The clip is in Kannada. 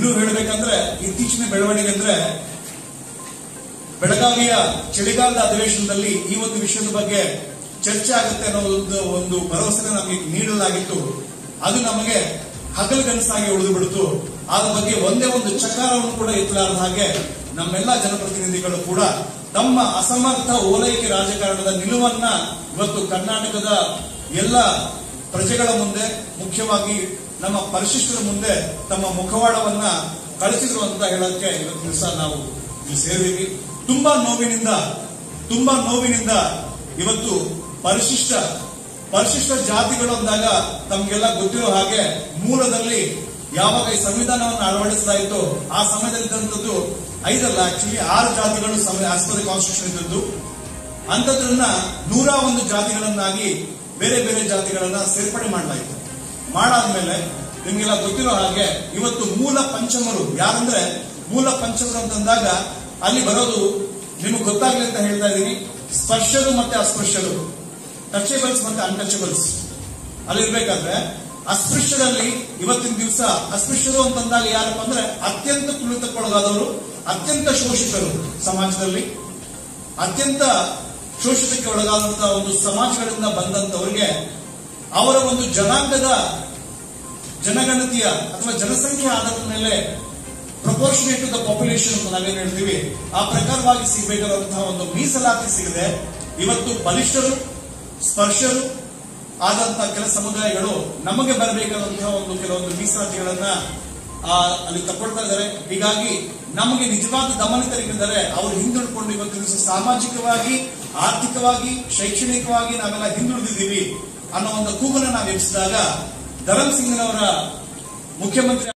ಇನ್ನೂ ಹೇಳಬೇಕಂದ್ರೆ ಇತ್ತೀಚಿನ ಬೆಳವಣಿಗೆ ಅಂದ್ರೆ ಬೆಳಗಾವಿಯ ಚಳಿಗಾಲದ ಅಧಿವೇಶನದಲ್ಲಿ ಈ ಒಂದು ವಿಷಯದ ಬಗ್ಗೆ ಚರ್ಚೆ ಆಗುತ್ತೆ ಅನ್ನೋ ಒಂದು ಒಂದು ಭರವಸೆ ನಮಗೆ ನೀಡಲಾಗಿತ್ತು ಅದು ನಮಗೆ ಹಗಲುಗನಸಾಗಿ ಉಳಿದು ಬಿಡ್ತು ಅದ್ರ ಬಗ್ಗೆ ಒಂದೇ ಒಂದು ಚಕಾರವನ್ನು ಕೂಡ ಎತ್ತಲಾರದ ಹಾಗೆ ನಮ್ಮೆಲ್ಲ ಜನಪ್ರತಿನಿಧಿಗಳು ಕೂಡ ತಮ್ಮ ಅಸಮರ್ಥ ಓಲೈಕೆ ರಾಜಕಾರಣದ ನಿಲುವನ್ನ ಇವತ್ತು ಕರ್ನಾಟಕದ ಎಲ್ಲ ಪ್ರಜೆಗಳ ಮುಂದೆ ಮುಖ್ಯವಾಗಿ ನಮ್ಮ ಪರಿಶಿಷ್ಟರ ಮುಂದೆ ತಮ್ಮ ಮುಖವಾಡವನ್ನ ಕಳಿಸಿದ್ರು ಅಂತ ಹೇಳೋದಕ್ಕೆ ಇವತ್ತು ದಿವಸ ನಾವು ಇಲ್ಲಿ ಸೇರಿದೀವಿ ತುಂಬಾ ನೋವಿನಿಂದ ತುಂಬಾ ನೋವಿನಿಂದ ಇವತ್ತು ಪರಿಶಿಷ್ಟ ಪರಿಶಿಷ್ಟ ಜಾತಿಗಳು ಅಂದಾಗ ತಮ್ಗೆಲ್ಲ ಗೊತ್ತಿರೋ ಹಾಗೆ ಮೂಲದಲ್ಲಿ ಯಾವಾಗ ಈ ಸಂವಿಧಾನವನ್ನು ಅಳವಡಿಸಲಾಯಿತು ಆ ಸಮಯದಲ್ಲಿ ಇದ್ದಂಥದ್ದು ಐದಲ್ಲ ಆಕ್ಚುಲಿ ಆರು ಜಾತಿಗಳು ಆಸ್ಪದ ಕಾನ್ಸ್ಟಿಟ್ಯೂಷನ್ ಇದ್ದದ್ದು ಅಂಥದ್ರನ್ನ ನೂರ ಒಂದು ಜಾತಿಗಳನ್ನಾಗಿ ಬೇರೆ ಬೇರೆ ಜಾತಿಗಳನ್ನ ಸೇರ್ಪಡೆ ಮಾಡಲಾಯಿತು ಮಾಡಾದ್ಮೇಲೆ ನಿಮ್ಗೆಲ್ಲ ಗೊತ್ತಿರೋ ಹಾಗೆ ಇವತ್ತು ಮೂಲ ಪಂಚಮರು ಯಾರಂದ್ರೆ ಮೂಲ ಪಂಚಮರು ಅಂತಂದಾಗ ಅಲ್ಲಿ ಬರೋದು ನಿಮಗೆ ಗೊತ್ತಾಗ್ಲಿ ಅಂತ ಹೇಳ್ತಾ ಇದ್ದೀನಿ ಸ್ಪರ್ಶರು ಮತ್ತೆ ಅಸ್ಪೃಶ್ಯರು ಟಚೇಬಲ್ಸ್ ಮತ್ತೆ ಅನ್ಟಚೇಬಲ್ಸ್ ಅಲ್ಲಿರ್ಬೇಕಾದ್ರೆ ಅಸ್ಪೃಶ್ಯರಲ್ಲಿ ಇವತ್ತಿನ ದಿವಸ ಅಸ್ಪೃಶ್ಯರು ಅಂತಂದಾಗ ಯಾರಪ್ಪ ಅಂದ್ರೆ ಅತ್ಯಂತ ತುಳಿತಕ್ಕೊಳಗಾದವರು ಅತ್ಯಂತ ಶೋಷಿತರು ಸಮಾಜದಲ್ಲಿ ಅತ್ಯಂತ ಶೋಷಿತಕ್ಕೆ ಒಳಗಾದಂತಹ ಒಂದು ಸಮಾಜಗಳಿಂದ ಬಂದಂತವರಿಗೆ ಅವರ ಒಂದು ಜನಾಂಗದ ಜನಗಣತಿಯ ಅಥವಾ ಜನಸಂಖ್ಯೆ ಆಧಾರದ ಮೇಲೆ ಪ್ರಪೋರ್ಷನೇಟ್ ಟು ದ ಪಾಪ್ಯುಲೇಷನ್ ಅಂತ ನಾವೇನ್ ಹೇಳ್ತೀವಿ ಆ ಪ್ರಕಾರವಾಗಿ ಸಿಗಬೇಕಾದಂತಹ ಒಂದು ಮೀಸಲಾತಿ ಸಿಗದೆ ಇವತ್ತು ಬಲಿಷ್ಠರು ಸ್ಪರ್ಶರು ಆದಂತಹ ಕೆಲ ಸಮುದಾಯಗಳು ನಮಗೆ ಬರಬೇಕಾದಂತಹ ಒಂದು ಕೆಲವೊಂದು ಮೀಸಲಾತಿಗಳನ್ನ ಆ, ಅಲ್ಲಿ ತಗೊಳ್ತಾ ಇದ್ದಾರೆ ಹೀಗಾಗಿ ನಮಗೆ ನಿಜವಾದ ದಮನಿತರಿಗಿದ್ದಾರೆ ಅವರು ಹಿಂದುಳ್ಕೊಂಡು ಇವತ್ತು ದಿವಸ ಸಾಮಾಜಿಕವಾಗಿ ಆರ್ಥಿಕವಾಗಿ ಶೈಕ್ಷಣಿಕವಾಗಿ ನಾವೆಲ್ಲ ಹಿಂದುಳಿದಿದ್ದೀವಿ ಅನ್ನೋ ಒಂದು ಕೂಗನ್ನು ನಾವು ಎಬ್ಬಿಸಿದಾಗ ಧರಮ್ ಸಿಂಗ್ನವರ ಮುಖ್ಯಮಂತ್ರಿ